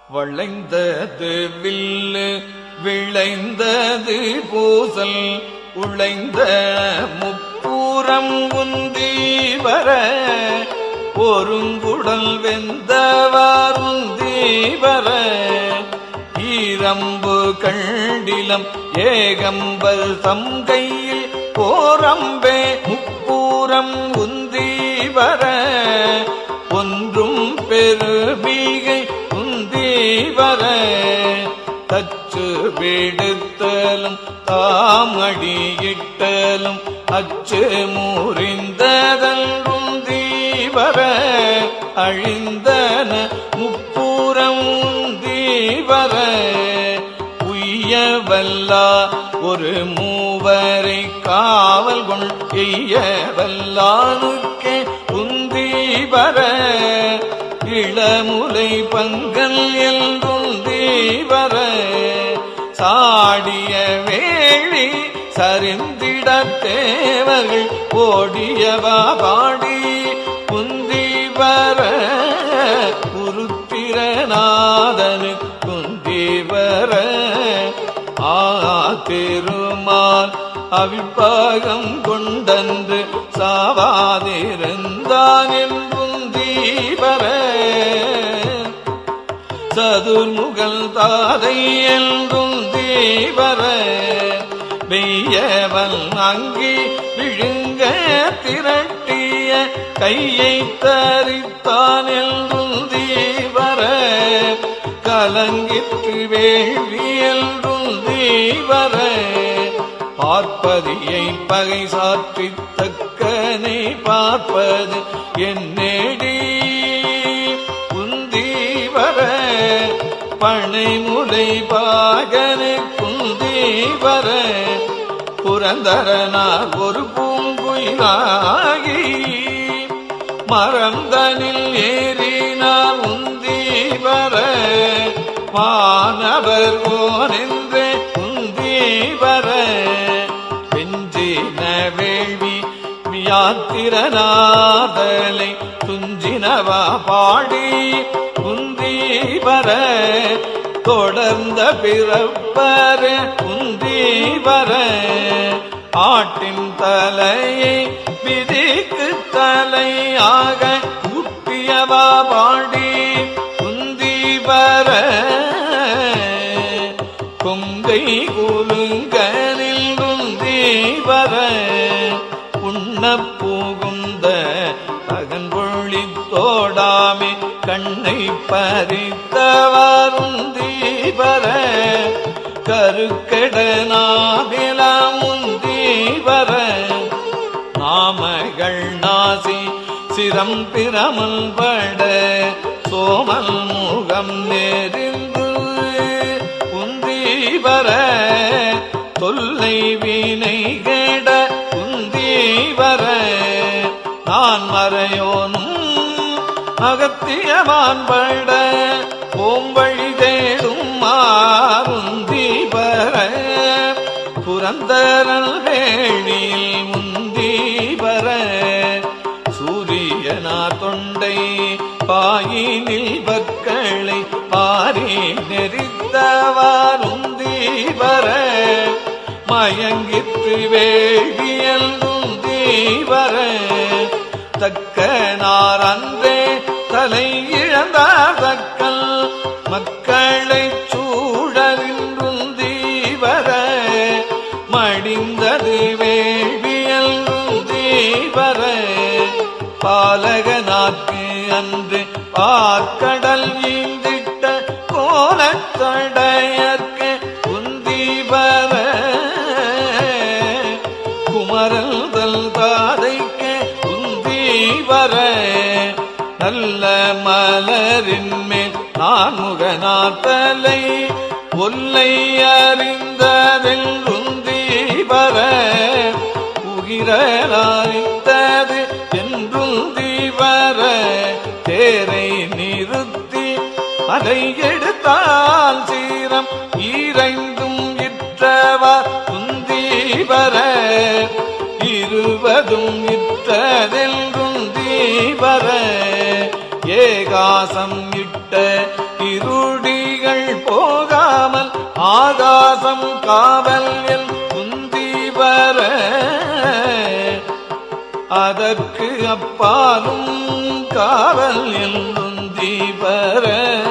வளைந்தது வில்லு விளைந்தது பூசல் உழைந்த முப்பூரம் உந்தி வர ஒருங்குடல் வெந்தவார் உந்தி வர ஈரம்பு கண்டிலம் ஏகம்பல் தம் கையில் போரம்பே முப்பூரம் உந்தி வர ஒன்றும் பெருமிகை உந்தி வர தச்சு விடுத்தலும் தாமடியிட்டலும் அச்சு முறிந்ததல் உந்தி வர அழிந்தன முப்பூரம் உந்தி வர உய்யவல்லா ஒரு மூவரை காவல் கொள் எய்யவல்லானுக்கே உந்தி வர இளமுலை பங்கல் எழுந்தி வர சாடிய வேளி சரிந்திட தேவர்கள் ஓடியவா பாடி குந்தி வர குருத்திரநாதனு குந்தி வர ஆ திருமால் அவிப்பாகம் கொண்டன்று சாவாதிருந்தான் என்புந்தி வர சதுர்முகல் தாதை என்றும் தீவர வெய்யவன் அங்கி விழுங்க திரட்டிய கையை தரித்தான் என்றும் தீவர கலங்கிற்று வேள்வி என்றும் தீவர பார்ப்பதியை பகை சாற்றி தக்கனை பார்ப்பது என்னேடி குந்தி வர பனைமுலை பாகனை குந்தி வர புரந்தரனார் ஒரு பூங்குயிலாகி மரந்தனில் ஏறினார் உந்தி வர வானவர் ஓனென்று உந்தி வர வெஞ்சின வேள்வி வியாத்திரநாதலை துஞ்சினவா பாடி குந்தி வர தொடர்ந்த பிறப்பர குந்தி வர ஆட்டின் தலையை விதிக்கு தலையாக கூட்டியவா பாடி குந்தி வர கொங்கை குலுங்கனில் குந்தி வர உண்ண புகுந்த அகன்பொழி தோடாமே கண்ணை பறித்தவரும் தீவர கருக்கடனாபிலாம் தீவர நாமகள் நாசி சிரம் பிரமல் பட சோமல் முகம் நெறிந்து உந்தீவர தொல்லை வினை கெட உந்தீவர நான் மறையோனும் அகத்தியவான் பட ஓம்பழி தேடும் மாருந்தி பர புரந்தரல் வேணியில் முந்தி வர சூரியனா தொண்டை பாயினில் பக்களை பாரி நெறித்தவாருந்தி வர மயங்கிற்று வேடியல் உந்தி வர தக்க நார் அன்றே தலை இழந்தார் தக்கல் மக்களை சூழறின்றுந்தி வர மடிந்தது வேள்வியல் வர பாலகனாக்கு அன்று பார்க்கடல் ஈந்திட்ட கோலத்தடையற்கு உந்தி வர குமரல் தல் தாதைக்கு உந்தி வர நல்ல மலரின் மேல் நான் முகநாத்தலை ஒல்லை அறிந்ததென்றுந்தி வர உகிரலாய்த்தது என்றுந்தி வர தேரை நிறுத்தி அதை எடுத்தால் சீரம் ஈரைந்தும் இற்றவா குந்தி வர இருவதும் இற்றதென்றுந்தி வர ஏகாசம் இட்ட இருடி ஆகாசம் காவல் என் குந்தி வர அதற்கு அப்பாலும் காவல் என் குந்தி வர